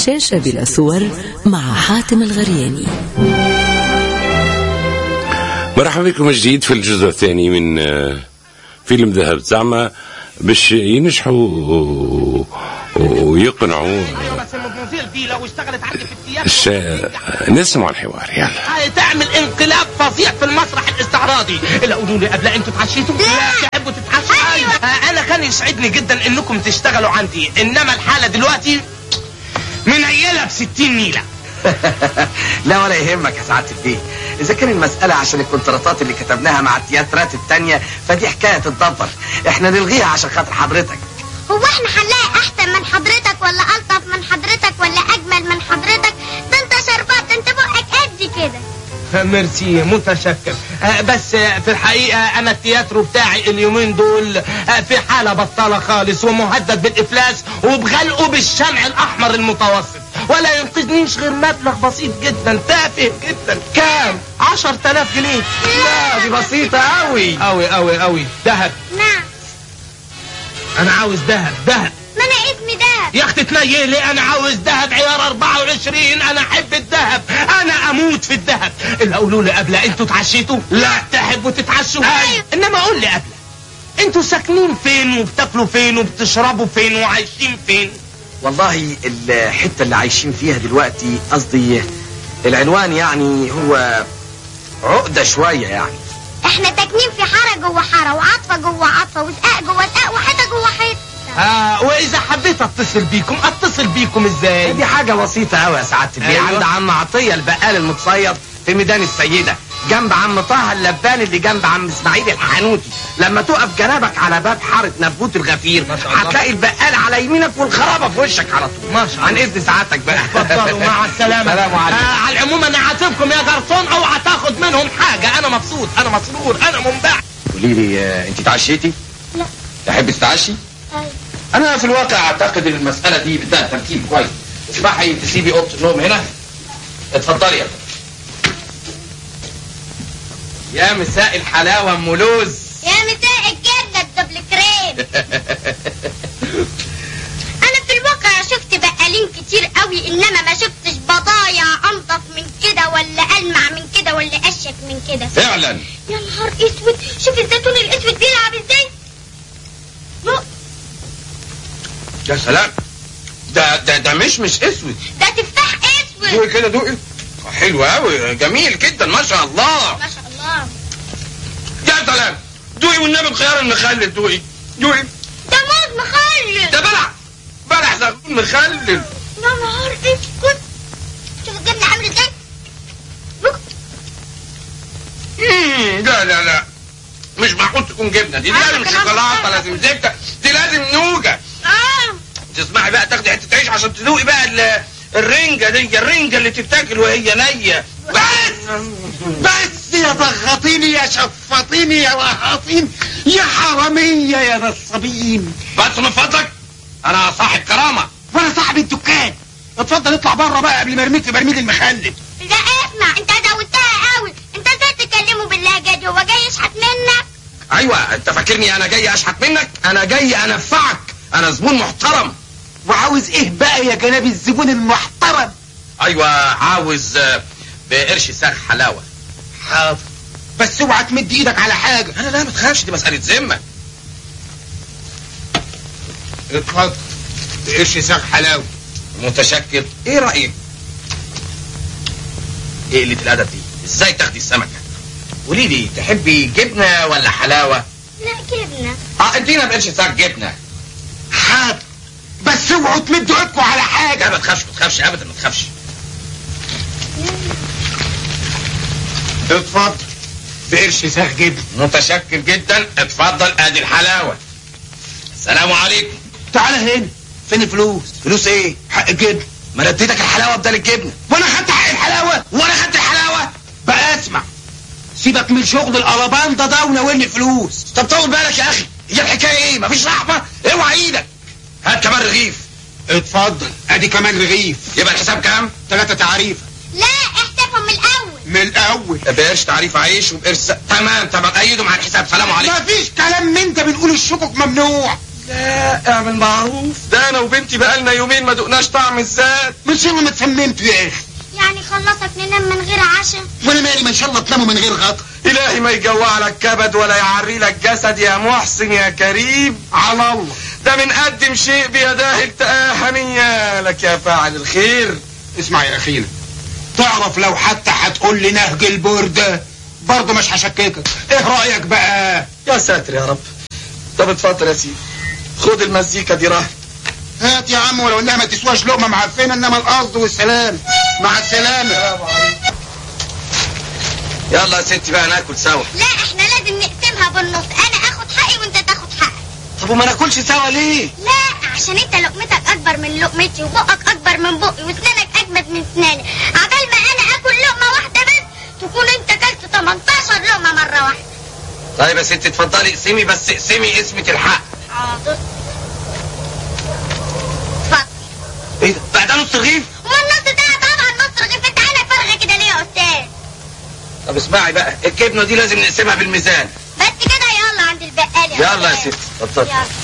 شاشة بلا صور مع حاتم الغرياني مرحبا بكم من جديد في الجزء الثاني من آه، فيلم ذهب زعما باش ينجحوا و- ويقنعوا ايوه بس المدموزيل دي لو اشتغلت عندي في الثياب الش... نسمعوا الحوار يلا تعمل انقلاب فظيع في المسرح الاستعراضي اللي قولوا لي قبل انتوا اتعشيتوا لا تحبوا تتعشوا أيوة. آه، انا كان يسعدني جدا انكم تشتغلوا عندي انما الحاله دلوقتي منيله ب 60 نيله لا ولا يهمك يا سعاده البيه اذا كان المساله عشان الكونتراتات اللي كتبناها مع التياترات التانية فدي حكايه تتدبر احنا نلغيها عشان خاطر حضرتك هو احنا هنلاقي احسن من حضرتك ولا الطف من حضرتك ولا اجمل من حضرتك ده انت شربات ده انت بقك قد كده ميرسي متشكر آه، بس آه، في الحقيقة أنا التياترو بتاعي اليومين دول آه، في حالة بطالة خالص ومهدد بالإفلاس وبغلقه بالشمع الأحمر المتوسط ولا ينقذنيش غير مبلغ بسيط جدا تافه جدا كام؟ 10000 جنيه لا دي بسيطه قوي أوي أوي أوي دهب نعم أنا عاوز دهب دهب ما انا اسمي دهب يا اختي تنيل لي انا عاوز دهب عيار 24 انا احب الدهب انا اموت في الدهب اللي قولوا لي قبل انتوا اتعشيتوا لا تحبوا تتعشوا أيوة. انما قول لي قبل انتوا ساكنين فين وبتاكلوا فين وبتشربوا فين وعايشين فين والله الحته اللي عايشين فيها دلوقتي قصدي العنوان يعني هو عقده شويه يعني احنا ساكنين في حاره جوه حاره وعطفه جوه عطفه وسقاء جوه سقاء وحيطه جوه حيطه آه واذا حبيت اتصل بيكم اتصل بيكم ازاي دي حاجه بسيطه قوي يا سعاده البيه أيوة. عند عم عطيه البقال المتصيد في ميدان السيده جنب عم طه اللبان اللي جنب عم اسماعيل الحنوتي لما تقف جنابك على باب حاره نبوت الغفير ما شاء الله. هتلاقي البقال على يمينك والخرابه في وشك على طول ما شاء الله. عن اذن سعادتك بقى اتفضلوا مع السلامة سلام عليكم آه على العموم انا عاتبكم يا جرسون اوعى تاخد منهم حاجة انا مبسوط انا مسرور انا منبعث قولي لي آه، انت اتعشيتي؟ لا. تحبي تتعشي؟ أيوة. انا في الواقع اعتقد ان المساله دي بدها ترتيب كويس اسمحي تسيبي اوضه النوم هنا اتفضلي يا فندم. يا مساء الحلاوه ام لوز يا مساء الجنه الدبل كريم انا في الواقع شفت بقالين كتير قوي انما ما شفتش بضايع انضف من كده ولا المع من كده ولا اشيك من كده فعلا يا نهار اسود شوف الزيتون الاسود بيلعب ازاي نو، يا سلام ده ده ده مش مش اسود ده تفاح اسود دوقي كده دوقي حلو قوي جميل جدا ما شاء الله ما شاء الله يا سلام دوقي والنبي بخيار المخلل دوقي دوقي ده موز مخلل ده بلع بلع زغلول مخلل يا نهار اسود شوف الجبنه عامل ازاي بك- مم، لا لا لا مش معقول تكون جبنه دي, دي أنا لازم كمان شوكولاته بختار. لازم زبده دي لازم نوجه اه تسمعي بقى تاخدي حته عيش عشان تذوقي بقى ال- الرنجه دي الرنجه اللي تتاكل وهي نيه بس بس يا ضغطيني يا شفطيني يا وهاطين يا حرامية يا نصابين بس من فضلك انا صاحب كرامه وانا صاحب الدكان اتفضل اطلع بره بقى قبل ما ارميك في برميل المخلل لا اسمع انت زودتها قوي انت ازاي تكلمه باللهجه دي هو جاي يشحت منك ايوه انت فاكرني انا جاي اشحت منك انا جاي انفعك انا زبون محترم وعاوز ايه بقى يا جناب الزبون المحترم ايوه عاوز آه، بقرش ساخ حلاوه حاضر بس اوعى تمد ايدك على حاجة لا لا ما تخافش دي مساله ذمه اتفضل قرش ساق حلاوة متشكر ايه رايك ايه قله الادب دي ازاي تاخدي السمكه قولي لي تحبي جبنه ولا حلاوه لا جبنه اه ادينا بقرش ساق جبنه حاضر بس اوعوا تمدوا ايدكم على لا حاجة ما تخافش ما تخافش ابدا ما تخافش اتفضل بقرش ساق جبن متشكر جدا اتفضل ادي الحلاوه السلام عليكم تعالى هنا فين الفلوس فلوس ايه حق الجبن ما انا اديتك الحلاوه بدل الجبنه وانا خدت حق الحلاوة وانا خدت الحلاوه بقى اسمع سيبك من شغل القلبان ده ده وناولني فلوس طب طول بالك يا اخي هي الحكايه ايه مفيش رحمه اوعى ايدك هات كمان رغيف اتفضل ادي كمان رغيف يبقى الحساب كام ثلاثة تعريفة لا احسبهم من الاول من الاول بقرش تعريف عيش وبقرش س- تمام تمام ايده مع الحساب سلام عليكم مفيش كلام من ده بنقول الشكك ممنوع لا اعمل معروف ده انا وبنتي بقالنا يومين ما دقناش طعم الزاد من شاء الله ما تسممتوا يا اخي يعني خلصك ننام من غير عشاء وانا مالي ما ان شاء الله تناموا من غير غطا الهي ما يجوع لك كبد ولا يعري لك جسد يا محسن يا كريم على الله ده من قدم شيء بيداه التآه نيالك يا فاعل الخير اسمع يا اخينا تعرف لو حتى هتقول لي نهج البردة برضه مش هشككك ايه رأيك بقى يا ساتر يا رب طب اتفضل يا سيدي خد المزيكا دي راهي هات يا عم ولو انها ما تسواش لقمة معفنة انما القصد والسلام مع السلامة يلا يا ستي بقى ناكل سوا لا احنا لازم نقسمها بالنص انا اخد حقي وانت تاخد حقك طب وما ناكلش سوا ليه لا عشان انت لقمتك اكبر من لقمتي وبقك اكبر من بقي واسنانك اجمد من اسناني عبال ما انا اكل لقمه واحده بس تكون انت كلت 18 لقمه مره واحده طيب يا ستي اتفضلي اقسمي بس اقسمي اسمة الحق حاضر اتفضل ايه ده بقى ده نص رغيف والنص ده طبعا نص رغيف انت عينك فارغه كده ليه يا استاذ طب اسمعي بقى الجبنه دي لازم نقسمها بالميزان بس كده يلا عند البقال يلا يا ستي اتفضلي يلا